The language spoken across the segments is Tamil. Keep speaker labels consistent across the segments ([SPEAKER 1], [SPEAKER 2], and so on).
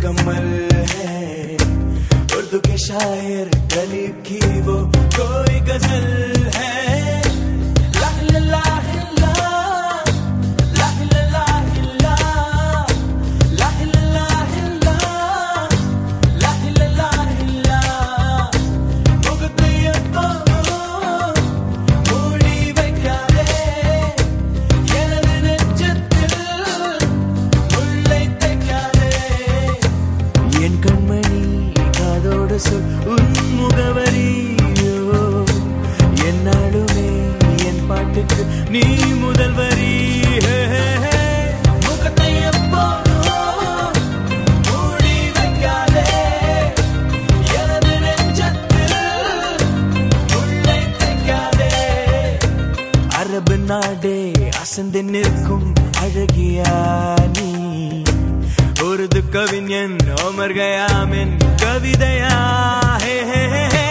[SPEAKER 1] मुकम्मल है उर्दू के शायर गलीब की वो कोई गजल है ला ला ला ला, ला ला ला ला, ला ला ला ला, ला ला ला ला. முகத்தை எப்போதும் மூடி வைக்காதே எனது நெஞ்சத்தில் முள்ளை தைக்காதே என் கண்மணி காதோடு சொல் உன் முகவரியோ என்னாலுமே என் பாட்டுக்கு நீ முதல் வரி ஹே, ஹே, ஹே. முகத்தை எப்போதும் மூடி வைக்காதே எனது நெஞ்சத்தில் முள்ளை தைக்காதே அரபு நாடே அசந்து நிற்கும் அழகியா நீ உருது கவிஞன் ஓமர் கயாமின் கவிதையா ஹே ஹே ஹே ஹே.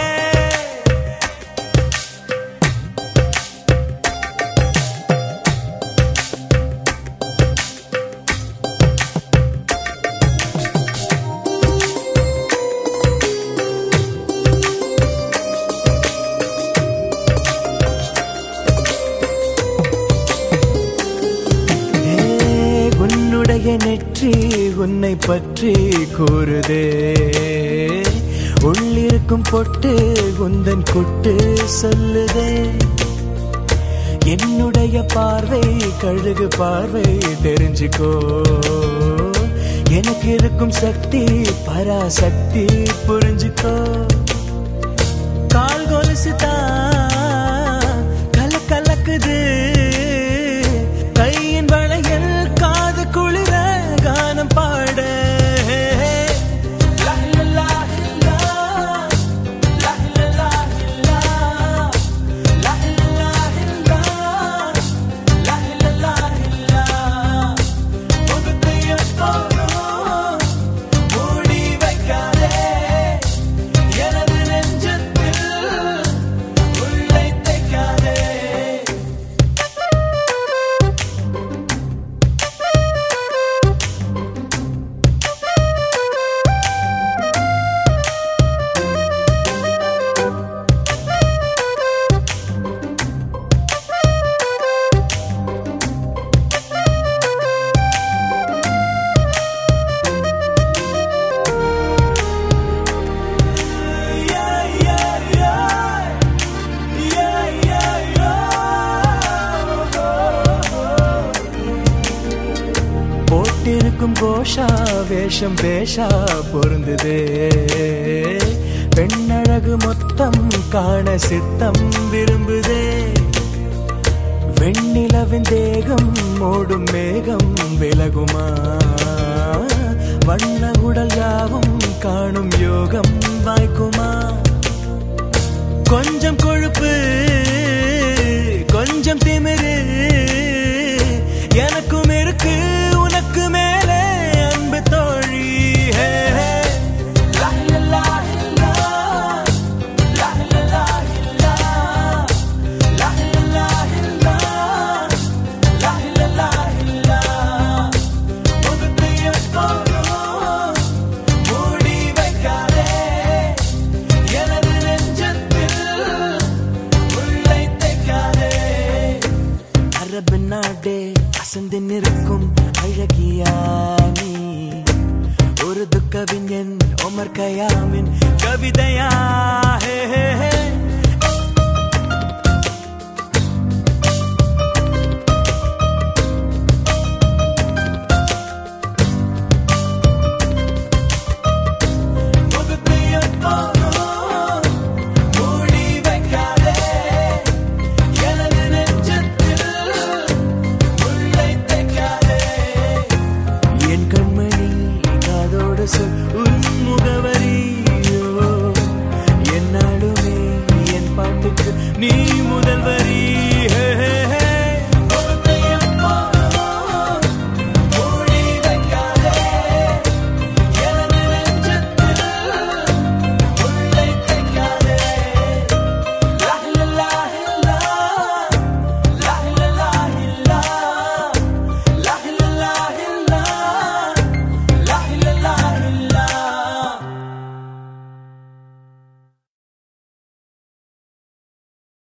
[SPEAKER 1] ஏ, உன்னுடைய நெற்றி உன்னை பற்றி கூறுதே உள்ளிருக்கும் பொட்டு உந்தன் குட்டு சொல்லுதே என்னுடைய பார்வை கழுகு பார்வை தெரிஞ்சுக்கோ எனக்கு இருக்கும் சக்தி பராசக்தி புரிஞ்சுக்கோ கால் கொலுசு தான் கல கலக்குது கையின் வளையல் காது குளிர கானம் பாட லா, லா, லா, லா. லா, லா, லா, லா. லா, லா, லா, லா. லா, லா, லா, லா. முகத்தை எப்போதும் மூடி வைக்காதே எனது நெஞ்சத்தில் உள்ளை தைக்காதே Yeah, yeah, yeah. Yeah, yeah, yeah. போட்டிருக்கும் கோஷா வேஷம் பேஷா பொருந்ததே பெண்ணழகு மொத்தம் காண சித்தம் விரும்புதே வெண்ணிலவின் தேகம் மூடும் மேகம் விலகுமா வண்ண உடல் யாவும் காணும் யோகம் வாய்க்குமா கொஞ்சம் கொழுப்பு கொஞ்சம் திமிரு எனக்கும் இருக்கு உனக்கு மேலே அன்பு தோழி ஹே, ஹே. லா, லா, லா, லா. லா, லா, லா, லா. லா, லா, லா, லா. லா, லா, லா, லா. முகத்தை எப்போதும் மூடி வைக்காதே எனது நெஞ்சத்தில் உள்ளை தைக்காதே அரபு நாடே அசந்து நிற்கும் அழகியா நீ ஒரு துக்கவிஞன் ஒமர் கயாமின் கவிதையா ஹே ஹே ஹே முகத்தை எப்போதும் மூடி வைக்காதே எனது நெஞ்சத்தில் உள்ளை தைக்காதே என் கண்மணி காதோடு சொல்